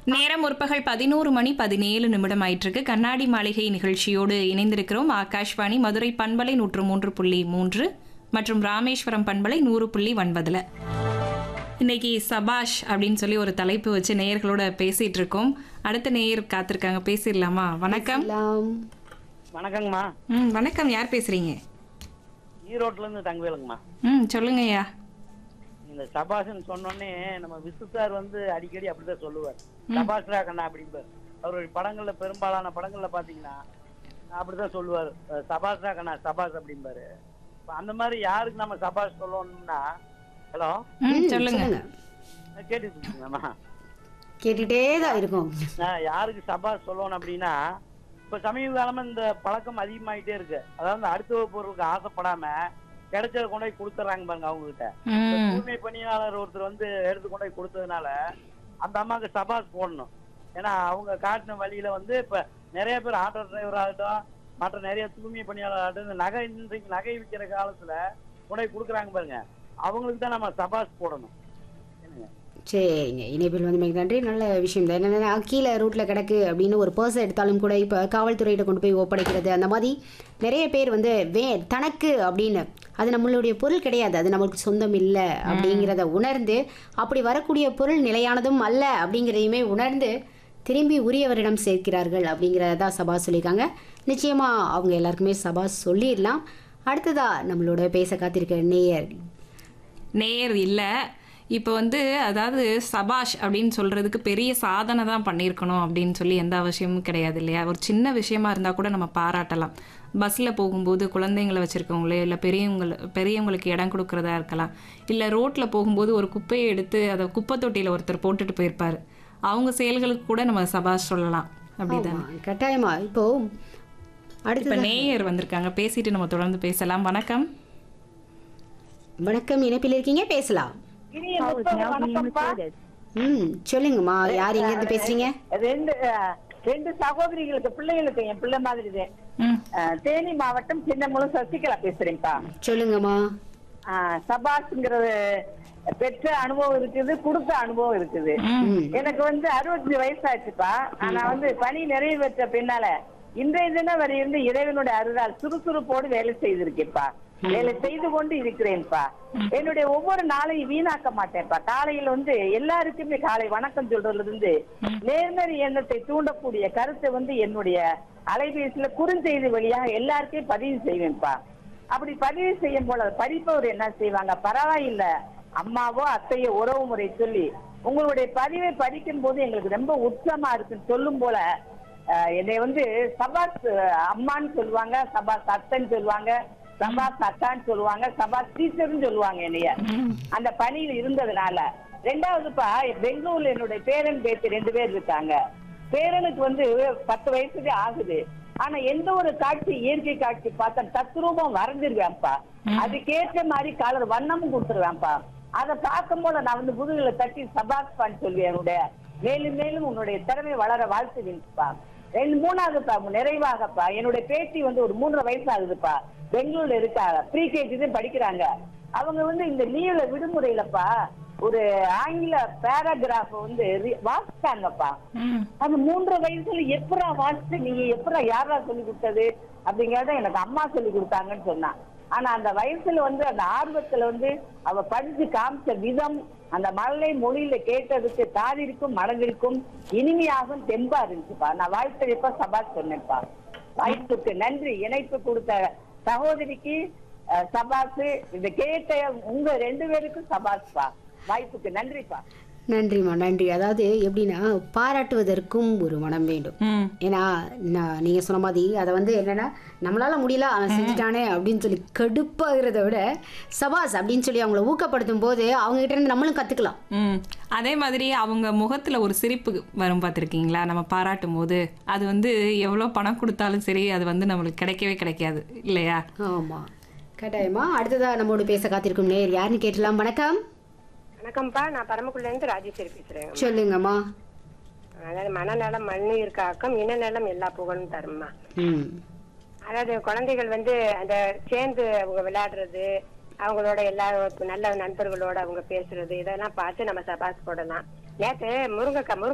நேரம் முற்பகல் பதினோரு மணி பதினேழு நிமிடம் ஆயிட்டிருக்கு கண்ணாடி மாளிகை நிகழ்ச்சியோடு இணைந்திருக்கிறோம் ஆகாஷ்வாணி மதுரை பண்பலை நூற்று மூன்று புள்ளி மூன்று மற்றும் ராமேஸ்வரம் பண்பலை நூறு புள்ளி ஒன்பதுல இன்னைக்கு சபாஷ் அப்படின்னு சொல்லி ஒரு தலைப்பு வச்சு நேயர்களோட பேசிட்டு இருக்கோம் அடுத்த நேயர் காத்திருக்காங்க பேசிடலாமா வணக்கம் எல்லாம் வணக்கங்கம்மா ம் வணக்கம் யார் பேசுறீங்க ஈரோட்ல இருந்து தங்கவேலுங்கம்மா ம் சொல்லுங்கய்யா இந்த சபாஷ்னு சொன்னோடனே நம்ம விசு சார் வந்து அடிக்கடி அப்படிதான் சொல்லுவார் சபாஷ்ரா கண்ணா அப்படிம்பார் அவருடைய படங்கள்ல பெரும்பாலான படங்கள்ல பாத்தீங்கன்னா அப்படிதான் சொல்லுவார் அஹ் சபாஷ்ரா கண்ணா சபாஷ் அப்படிம்பாரு இப்ப அந்த மாதிரி யாருக்கு நம்ம சபாஷ் சொல்லணும்னா ஹலோ ம் சொல்லுங்க கேட்டுட்டு இருக்கீங்களாம்மா கேட்டுட்டே தான் இருக்கும் நான் யாருக்கு சபாஷ் சொல்லணும் அப்படின்னா இப்ப சமீப காலமா இந்த பழக்கம் அதிகமாயிட்டே இருக்கு அதாவது அடுத்த பொருளுக்கு ஆசைப்படாம கிடைச்சத கொண்டு போய் கொடுத்துறாங்க பாருங்க அவங்க கிட்ட இந்த ம் தூய்மை பணியாளர் ஒருத்தர் வந்து எடுத்து கொண்டு போய் கொடுத்ததுனால அந்த அம்மாவுக்கு சபாஸ் போடணும் ஏன்னா அவங்க காட்டின வழியில வந்து இப்ப நிறைய பேர் ஆட்டோ டிரைவர் ஆகட்டும் மற்ற நிறைய தூய்மை பணியாளர் ஆகட்டும் இந்த நகை இன்றைக்கு நகை விற்கிற காலத்துல கொண்டு போய் கொடுக்குறாங்க பாருங்க அவங்களுக்கு தான் நம்ம சபாஸ் போடணும் என்னங்க சரிங்க இணைப்பில் வந்து மிக நன்றி நல்ல விஷயம் தான் என்னென்னா கீழே ரூட்டில் கிடக்கு அப்படின்னு ஒரு பர்ஸ் எடுத்தாலும் கூட இப்போ காவல்துறையிட்ட கொண்டு போய் ஒப்படைக்கிறது அந்த மாதிரி நிறைய பேர் வந்து வே தனக்கு அப்படின்னு அது நம்மளுடைய பொருள் கிடையாது அது நம்மளுக்கு சொந்தம் இல்லை அப்படிங்கிறத உணர்ந்து அப்படி வரக்கூடிய பொருள் நிலையானதும் அல்ல அப்படிங்கிறதையுமே உணர்ந்து திரும்பி உரியவரிடம் சேர்க்கிறார்கள் அப்படிங்கிறதா சபா சொல்லியிருக்காங்க நிச்சயமாக அவங்க எல்லாருக்குமே சபா சொல்லிடலாம் அடுத்ததா நம்மளோட பேச காத்திருக்க நேயர் நேர் இல்லை இப்போ வந்து அதாவது சபாஷ் அப்படின்னு சொல்றதுக்கு பெரிய சாதனை தான் பண்ணியிருக்கணும் அப்படின்னு சொல்லி எந்த அவசியமும் கிடையாது இல்லையா ஒரு சின்ன விஷயமா இருந்தால் கூட நம்ம பாராட்டலாம் பஸ்ஸில் போகும்போது குழந்தைங்களை வச்சுருக்கவங்களே இல்லை பெரியவங்கள பெரியவங்களுக்கு இடம் கொடுக்குறதா இருக்கலாம் இல்லை ரோட்டில் போகும்போது ஒரு குப்பையை எடுத்து அதை குப்பை தொட்டியில் ஒருத்தர் போட்டுட்டு போயிருப்பார் அவங்க செயல்களுக்கு கூட நம்ம சபாஷ் சொல்லலாம் அப்படிதான் ஆமா, கட்டாயமா இப்போ இப்போ அடுத்தது நேயர் வந்திருக்காங்க பேசிட்டு நம்ம தொடர்ந்து பேசலாம் வணக்கம் வணக்கம் இணைப்பில் இருக்கீங்க பேசலாம் ம் சொல்லுங்கம்மா யார் எங்க இருந்து பேசுறீங்க ரெண்டு அஹ், ரெண்டு சகோதரிகளுக்கு பிள்ளைகளுக்கு என் பிள்ளை மாதிரி இது. ம் அஹ், தேனி மாவட்டம் சின்னமுளம் சசிகலா பேசுறேன்ப்பா சொல்லுங்கம்மா அஹ், சபாஷ்ங்கிறது பெற்ற அனுபவம் இருக்குது கொடுத்த அனுபவம் இருக்குது ம் எனக்கு வந்து அறுபத்தஞ்சு வயசாச்சுப்பா ஆனா வந்து பணி நிறைவேற்ற பின்னால இன்றைய தினம் வரை இருந்து இறைவனுடைய அருளால் சுறுசுறுப்போடு வேலை செய்திருக்கேன்ப்பா வேலை செய்து கொண்டு இருக்கிறேன்ப்பா என்னுடைய ஒவ்வொரு நாளையும் வீணாக்க மாட்டேன்ப்பா காலையில வந்து எல்லாருக்குமே காலை வணக்கம் சொல்றதுல இருந்து நேர்மறை எண்ணத்தை தூண்டக்கூடிய கருத்தை வந்து என்னுடைய அலைபேசியில குறுஞ்செய்தி வழியாக எல்லாருக்கும் பதிவு செய்வேன்ப்பா அப்படி பதிவு செய்யும் போல படிப்பவர் என்ன செய்வாங்க பரவாயில்ல அம்மாவோ அத்தையோ உறவு முறை சொல்லி உங்களுடைய பதிவை படிக்கும் போது எங்களுக்கு ரொம்ப உற்சாகமா இருக்குன்னு சொல்லும் போல அஹ், என்னை வந்து சபாஸ் அஹ், அம்மான்னு சொல்லுவாங்க சபாஸ் அத்தைன்னு சொல்லுவாங்க சபாஸ் அக்கான்னு சொல்லுவாங்க சபாஸ் டீச்சர்னு சொல்லுவாங்க என்னைய அந்த பணியில் இருந்ததுனால ரெண்டாவதுப்பா பெங்களூர்ல என்னுடைய பேரன் பேத்தி ரெண்டு பேர் இருக்காங்க பேரனுக்கு வந்து பத்து வயசுக்கு ஆகுது ஆனா எந்த ஒரு காட்சி இயற்கை காட்சி பார்த்தா தத்ரூபம் வரைஞ்சிருவேன்ப்பா அதுக்கேற்ற மாதிரி கலர் வண்ணமும் கொடுத்துருவேன்ப்பா அதை பார்க்கும் போல நான் வந்து முதுகுல தட்டி சபாஸ் பான்னு சொல்லுவேன் என்னுடைய மேலும் மேலும் உன்னுடைய திறமை வளர வாழ்த்துவேன்ப்பா ரெண்டு மூணாவதுப்பா நிறைவாகப்பா என்னுடைய பேத்தி வந்து ஒரு மூன்றரை வயசு ஆகுதுப்பா பெங்களூர்ல இருக்காங்க ப்ரீ கேஜி படிக்கிறாங்க அவங்க வந்து இந்த லீவ்ல விடுமுறையிலப்பா ஒரு ஆங்கில பேராகிராஃப் வந்து ரி- வாசிச்சாங்கப்பா ம் அது மூன்றரை வயசுல எப்படா வாசிச்சு நீங்க எப்படா யாரா சொல்லி கொடுத்தது அப்படிங்கறத எனக்கு அம்மா சொல்லி கொடுத்தாங்கன்னு சொன்னா ஆனா அந்த வயசுல வந்து அந்த ஆர்வத்துல வந்து அவ படிச்சு காமிச்ச விதம் அந்த மழலை மொழியில கேட்டதுக்கு காதிற்கும் மனதிற்கும் இனிமையாகவும் தெம்பா இருந்துச்சுப்பா நான் வாழ்த்தறிப்ப சபா சொன்னேன்ப்பா வாய்ப்புக்கு நன்றி இணைப்பு கொடுத்த சகோதரிக்கு அஹ், சபாசு இதை கேட்ட உங்க ரெண்டு பேருக்கும் சபாஸ்பா வாய்ப்புக்கு நன்றிப்பா நன்றிம்மா நன்றி அதாவது எப்படின்னா பாராட்டுவதற்கும் ஒரு மனம் வேண்டும் ம் ஏன்னா நான் நீங்க சொன்ன மாதிரி அதை வந்து என்னன்னா நம்மளால முடியல அவன் செஞ்சுட்டானே அப்படின்னு சொல்லி கடுப்பாகிறத விட சபாஸ் அப்படின்னு சொல்லி அவங்கள ஊக்கப்படுத்தும் போது அவங்க கிட்ட இருந்து நம்மளும் கத்துக்கலாம் ம் அதே மாதிரி அவங்க முகத்துல ஒரு சிரிப்பு வரும் பார்த்துருக்கீங்களா நம்ம பாராட்டும் போது அது வந்து எவ்வளோ பணம் கொடுத்தாலும் சரி அது வந்து நம்மளுக்கு கிடைக்கவே கிடைக்காது இல்லையா ஆமா கட்டாயமா அடுத்ததா நம்மோடு பேச காத்திருக்கும் நேர் யாருன்னு கேட்டலாம் வணக்கம் வணக்கம்ப்பா நான் பரமக்குடில இருந்து ராஜேஸ்வரி பேசுறேன் சொல்லுங்கம்மா அதாவது மனநலம் மண்ணீர் காக்கம் இனநலம் எல்லா புகழும் தரும்மா ம் அதாவது குழந்தைகள் வந்து அந்த சேர்ந்து அவங்க விளையாடுறது அவங்களோட எல்லா நல்ல நண்பர்களோட அவங்க பேசுறது இதெல்லாம் பார்த்து நம்ம சபாஸ் போடலாம் நேத்து முருங்கைக்காய் முருங்கை